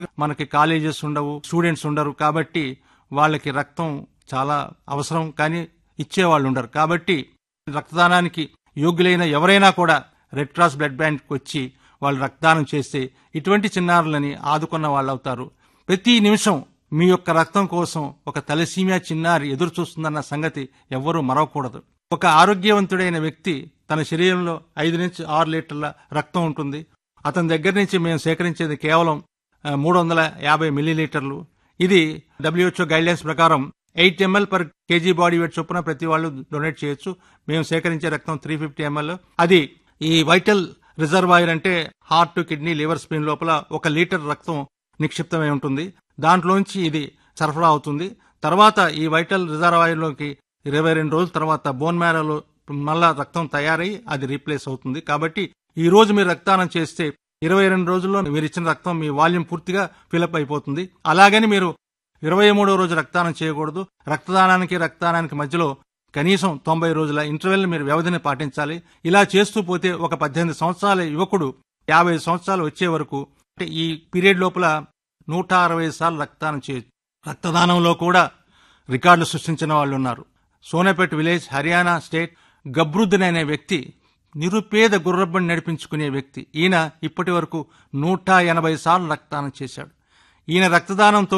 మనకి కాలేజెస్ ఉండవు స్టూడెంట్స్ ఉండరు కాబట్టి వాళ్ళకి రక్తం చాలా అవసరం కానీ ఇచ్చేవాళ్ళు ఉండరు కాబట్టి రక్తదానానికి యోగ్యులైన ఎవరైనా కూడా రెడ్ క్రాస్ బ్లడ్ బ్యాంక్కి వచ్చి వాళ్ళు రక్తదానం చేస్తే ఇటువంటి చిన్నారులని ఆదుకున్న వాళ్ళు అవుతారు ప్రతి నిమిషం మీ యొక్క రక్తం కోసం ఒక తలసీమియా చిన్నారి ఎదురు చూస్తుందన్న సంగతి ఎవ్వరూ మరవకూడదు ఒక ఆరోగ్యవంతుడైన వ్యక్తి తన శరీరంలో ఐదు నుంచి ఆరు లీటర్ల రక్తం ఉంటుంది అతని దగ్గర నుంచి మేము సేకరించేది కేవలం మూడు వందల యాభై మిల్లీలీటర్లు ఇది డబ్ల్యూహెచ్ఓ గైడ్లైన్స్ ప్రకారం eight ML per KG body weight చొప్పున ప్రతి వాళ్ళు డొనేట్ చేయొచ్చు మేము సేకరించే రక్తం త్రీ ఫిఫ్టీ ఎంఎల్ అది ఈ వైటల్ రిజర్వాయర్ అంటే హార్ట్ కిడ్నీ లివర్ స్పిన్ లోపల ఒక లీటర్ రక్తం నిక్షిప్తమై ఉంటుంది దాంట్లోంచి ఇది సరఫరా అవుతుంది తర్వాత ఈ వైటల్ రిజర్వాయర్లోకి ఇరవై రెండు రోజుల తర్వాత బోన్ మ్యారోలో మళ్ళా రక్తం తయారై అది రీప్లేస్ అవుతుంది కాబట్టి ఈ రోజు మీరు రక్తదానం చేస్తే ఇరవై రెండు రోజుల్లో మీరు ఇచ్చిన రక్తం మీ వాల్యూమ్ పూర్తిగా ఫిలప్ అయిపోతుంది అలాగని మీరు ఇరవై మూడో రోజు రక్తదానం చేయకూడదు రక్తదానానికి రక్తదానానికి మధ్యలో కనీసం తొంభై రోజుల ఇంటర్వెల్ మీరు వ్యవధిని పాటించాలి ఇలా చేస్తూ పోతే ఒక పద్దెనిమిది సంవత్సరాల యువకుడు యాభై సంవత్సరాలు వచ్చే వరకు అంటే ఈ పీరియడ్ లోపల నూట అరవై సార్లు రక్తదానం చేయొచ్చు రక్తదానంలో కూడా రికార్డులు సృష్టించిన వాళ్ళు ఉన్నారు సోనేపేట్ విలేజ్ హర్యానా స్టేట్ గబ్రుద్దన్ అనే వ్యక్తి నిరుపేద గుర్రబ్బని నడిపించుకునే వ్యక్తి ఈయన ఇప్పటి వరకు నూట ఎనభై సార్లు రక్తదానం చేశాడు ఈయన రక్తదానంతో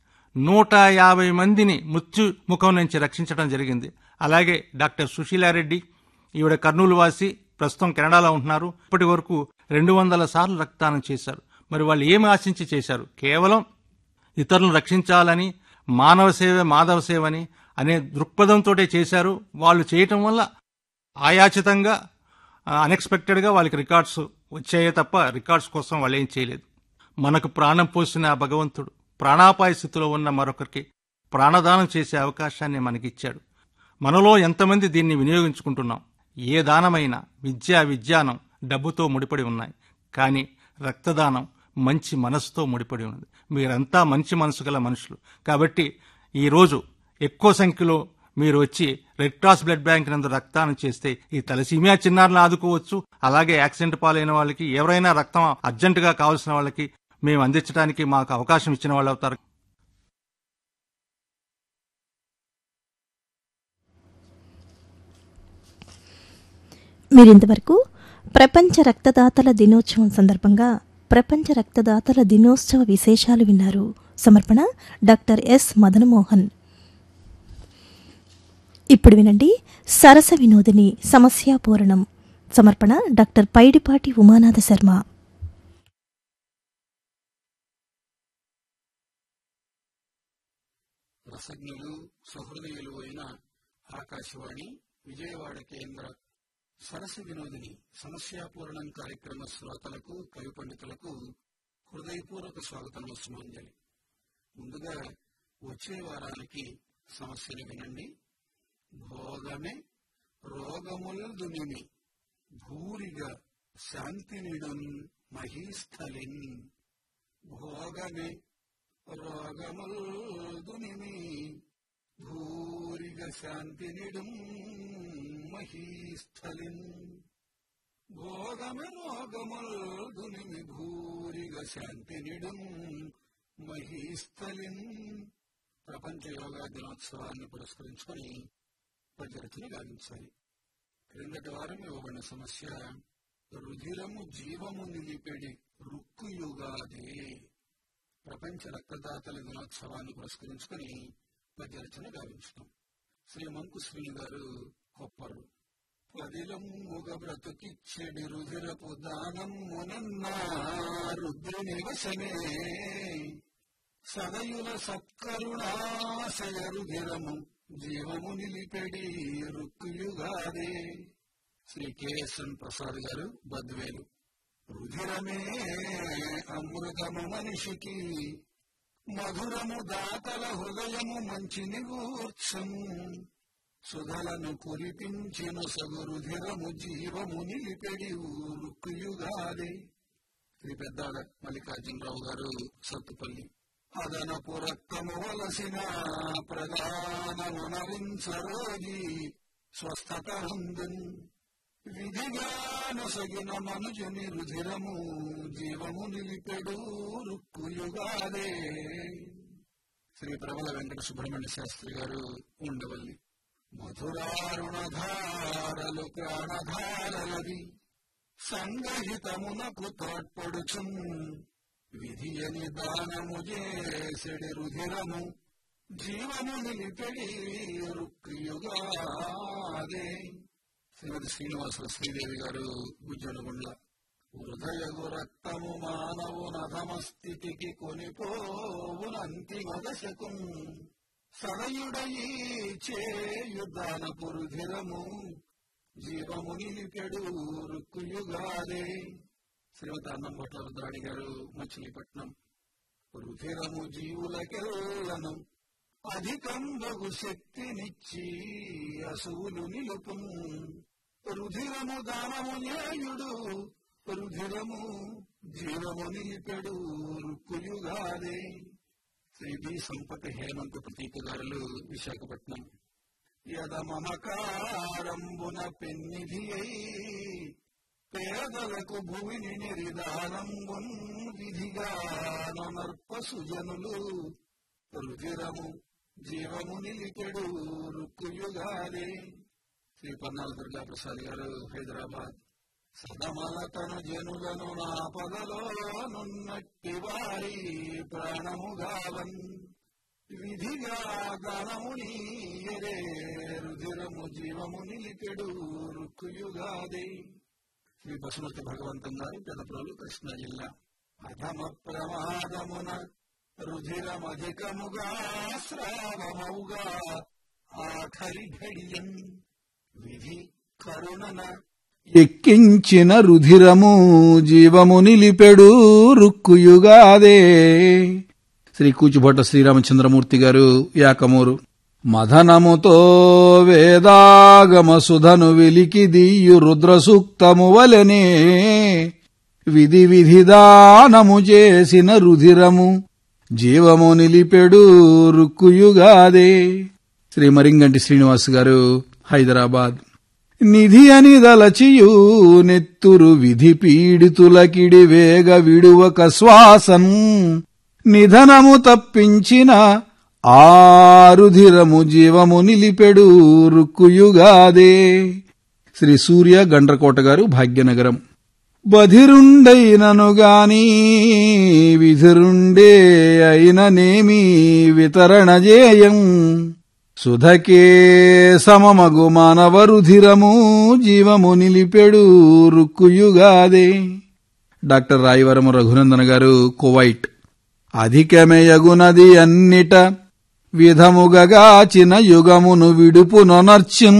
నూట యాభై మందిని మృత్యు ముఖం నుంచి రక్షించడం జరిగింది అలాగే డాక్టర్ సుశీలారెడ్డి ఈవిడ కర్నూలు వాసి ప్రస్తుతం కెనడాలో ఉంటున్నారు ఇప్పటి వరకు రెండు వందల సార్లు రక్తదానం చేశారు మరి వాళ్ళు ఏమి ఆశించి చేశారు కేవలం ఇతరులను రక్షించాలని మానవ సేవ మాధవ సేవని అనే దృక్పథంతో చేశారు వాళ్ళు చేయటం వల్ల ఆయాచితంగా అన్ఎక్స్పెక్టెడ్గా వాళ్ళకి రికార్డ్స్ వచ్చాయే తప్ప రికార్డ్స్ కోసం వాళ్ళు ఏం చేయలేదు మనకు ప్రాణం పోసిన ఆ భగవంతుడు ప్రాణాపాయ స్థితిలో ఉన్న మరొకరికి ప్రాణదానం చేసే అవకాశాన్ని మనకిచ్చాడు మనలో ఎంతమంది దీన్ని వినియోగించుకుంటున్నాం ఏ దానమైనా విద్య విజ్ఞానం డబ్బుతో ముడిపడి ఉన్నాయి కానీ రక్తదానం మంచి మనసుతో ముడిపడి ఉన్నది మీరంతా మంచి మనసు గల మనుషులు కాబట్టి ఈరోజు ఎక్కువ సంఖ్యలో మీరు వచ్చి రెడ్ క్రాస్ బ్లడ్ బ్యాంక్ నందు రక్తదానం చేస్తే ఈ తలసీమియా చిన్నారులను ఆదుకోవచ్చు అలాగే యాక్సిడెంట్ పాలైన వాళ్ళకి ఎవరైనా రక్తం అర్జెంటుగా కావాల్సిన వాళ్ళకి మేము అందించడానికి మాకు అవకాశం ఇచ్చిన వాళ్ళు అవుతారు మీరింతవరకు ప్రపంచ రక్తదాతల దినోత్సవం సందర్భంగా ప్రపంచ రక్తదాతల దినోత్సవ విశేషాలు విన్నారు సమర్పణ డాక్టర్ ఎస్ మదనమోహన్ ఇప్పుడు వినండి సరస వినోదిని సమస్యాపూరణం సమర్పణ డాక్టర్ పైడిపాటి ఉమానాథ శర్మ రసజ్ఞులు సహృదయులు అయిన ఆకాశవాణి విజయవాడ కేంద్ర సరస వినోదిని సమస్యాపూరణం కార్యక్రమ శ్రోతలకు కవి పండితులకు హృదయపూర్వక స్వాగతం సుమంజలి ముందుగా వచ్చే వారానికి సమస్యలు వినండి భోగమే రోగముల దునిమి భూరిగా శాంతినిడున్ మహీస్థలిన్ భోగమే రోగముల్దునిమి భూరిగ శాంతినిడుం మహీస్థలిన్ భోగమ రోగముల్దునిమి భూరిగ శాంతినిడుం మహీస్థలిన్ ప్రపంచ యోగా దినోత్సవాన్ని పురస్కరించుకొని పద్ధతిని గావించాలి క్రిందటి వారం ఇవ్వబడిన సమస్య రుధిరము జీవము నిలిపెడి రుక్కు యుగాదే ప్రపంచ రక్తదాతల దినోత్సవాన్ని పురస్కరించుకొని పద్యరచన గావించడం శ్రీ మంకు శ్రీని గారు కొప్పరు పదిలం ముగ బ్రతుకిచ్చెడి రుధిరపు దానం మునన్నా రుద్రుని వశమే సదయుల సత్కరుణాశయ రుధిరము జీవము నిలిపెడి రుక్కుయుగాదే శ్రీ కెఎస్ఎన్ ప్రసాద్ గారు బద్వేలు రుధిరమే అమృతము మనిషికి మధురము దాతల హృదయము మంచిని గూర్చము సుధలను కురిపించిన సగు రుధిరము జీవము నిలిపెడి ఊరుకుయుగాదే శ్రీ పెద్దాడ మల్లికార్జునరావు గారు సత్తుపల్లి అదనపు రక్తము వలసిన ప్రధానమునరించరోగి స్వస్థత ఉందని విధిగానొసగిన మనుజుని రుధిరము జీవము నిలిపెడు రుక్కుయుగాదే శ్రీ ప్రబల వెంకట సుబ్రహ్మణ్య శాస్త్రి గారు ఉండవల్లి మధురారుణధారలు ప్రాణధారలది సంగహితమునకు తోడ్పడుచు విధియని దానము చేసెడి రుధిరము జీవము నిలిపెడి రుక్యుగాదే శ్రీమతి శ్రీనివాసుల శ్రీదేవి గారు గుజ్జనగుండ్ల హృదయగు రక్తము మానవు నధమస్థితికి కొనిపోవునంతిమ దశకు సదయుడయి చేయుదాన పురుధిరము జీవము నిలిపెడు రుక్కుయుగాదే శ్రీమతి అన్నంబొట్ల రుద్రాణి గారు మచిలీపట్నం రుధిరము జీవులకెల్లను అధికంబగు శక్తినిచ్చి అసువులు నిలుపు రుధిరము దానము న్యాయుడు రుధిరము జీవము నిలిపెడు రుక్కుయుగాదే శ్రీ బి సంపత్ హేమంత్ ప్రతీకదారులు విశాఖపట్నం యద మమకారంబున పెన్నిధి అయి పేదలకు భూమిని నిరిదానంబున్ విధిగా నర్ప సుజనులు రుధిరము జీవము నిలిపెడు రుక్కుయుగాదే శ్రీ పన్నాల దుర్గా ప్రసాద్ గారు హైదరాబాద్ సదమల తను జనులను నాపదలో నున్నట్టి వారి ప్రాణముగావన్ విధిగా దానమునీయరే రుధిరము జీవము నిలిపెడు రుక్కుయుగాదే శ్రీ బసుమతి భగవంతం గారు పెదప్రోలు కృష్ణా జిల్లా అధమ ప్రమాదమున రుధిరమధికముగా శ్రావమౌగా ఆఖరి ఘడియం విధి కరుణన ఎక్కించిన రుధిరము జీవము నిలిపెడు రుక్కుయుగాదే శ్రీ కూచుభట్ట శ్రీరామచంద్రమూర్తి గారు యాకమూరు మదనముతో వేదాగమ సుధను వెలికి దియ్యు రుద్ర సూక్తము వలనే విధి విధిదానము చేసిన రుధిరము జీవము నిలిపెడు రుక్కుయుగాదే శ్రీ మరింగంటి శ్రీనివాస్ గారు హైదరాబాద్ నిధి అని దలచియు నెత్తురు విధి పీడితులకిడి వేగ విడువక శ్వాసం నిధనము తప్పించిన ఆరుధిరము జీవము నిలిపెడు రుక్కుయుగాదే శ్రీ సూర్య గండ్రకోట గారు భాగ్యనగరం బధిరుండైనను గాని విధిరుండే అయిననేమి వితరణ జేయం సుధకే సమమగు మానవరుధిరము జీవము నిలిపెడు రుక్కుయుగాదే డాక్టర్ రాయవరము రఘునందన గారు కువైట్ అధికమేయగునది అన్నిట విధముగగాచిన యుగమును విడుపునొనర్చిం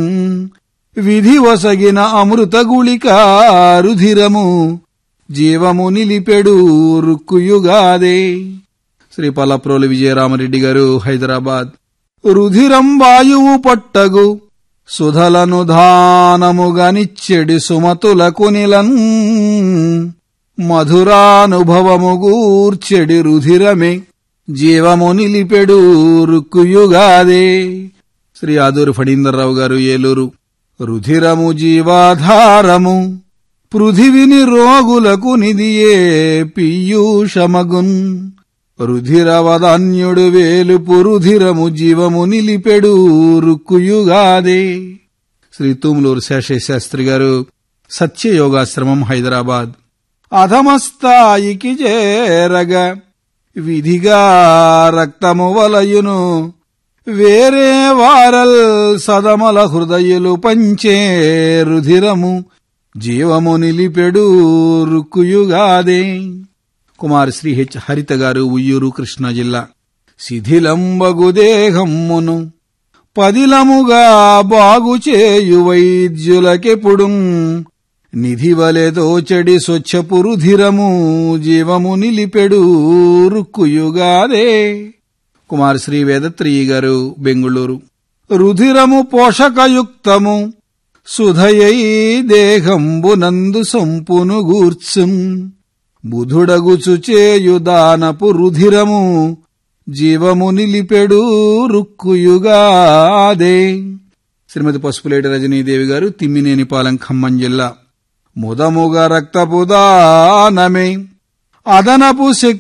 విధి వసగిన అమృత గుళికారుధిరము జీవము నిలిపెడు రుక్కుయుగాదే శ్రీ పల్లప్రోలు విజయరామరెడ్డి గారు హైదరాబాద్ రుధిరం వాయువు పట్టగు సుధలను దానముగనిచ్చెడి సుమతులకు నిలన్ మధురానుభవము గూర్చెడి రుధిరమే జీవము నిలిపెడు రుక్కుయుగాదే శ్రీ ఆదూరు ఫణీందర్రావు గారు ఏలూరు రుధిరము జీవాధారము పృథివిని రోగులకు నిదియే పీయూషమగున్ రుధిరవదాన్యుడు వేలుపు రుధిరము జీవము నిలిపెడు రుక్కుయుగాదే శ్రీ తూములూరు శేషయ్య శాస్త్రి గారు సత్యయోగాశ్రమం హైదరాబాద్ అధమస్థాయికి చేరగ విధిగా రక్తము వలయును వేరే వారల్ సదమల హృదయులు పంచే రుధిరము జీవము నిలిపెడు రుక్కుయుగాదే కుమార్ శ్రీ హెచ్ హరిత గారు ఉయ్యూరు కృష్ణా జిల్లా శిథిలంబగు దేహమ్మును పదిలముగా బాగు చేయు వైద్యులకెప్పుడు నిధివలె దోచడి స్వచ్ఛపు రుధిరము జీవము నిలిపెడు రుక్కుయుగాదే కుమార్ శ్రీ వేదత్రియి గారు బెంగుళూరు రుధిరము పోషకయుక్తము సుధయై దేహంబునందు సంపును గూర్చుం బుధుడగుచు చేయుదానపు రుధిరము జీవము నిలిపెడు రుక్కుయుగాదే శ్రీమతి పసుపులేటి రజనీదేవి గారు తిమ్మినేనిపాలెం ఖమ్మం జిల్లా ముదముగ రక్తపుదానమే అదనపు శక్తి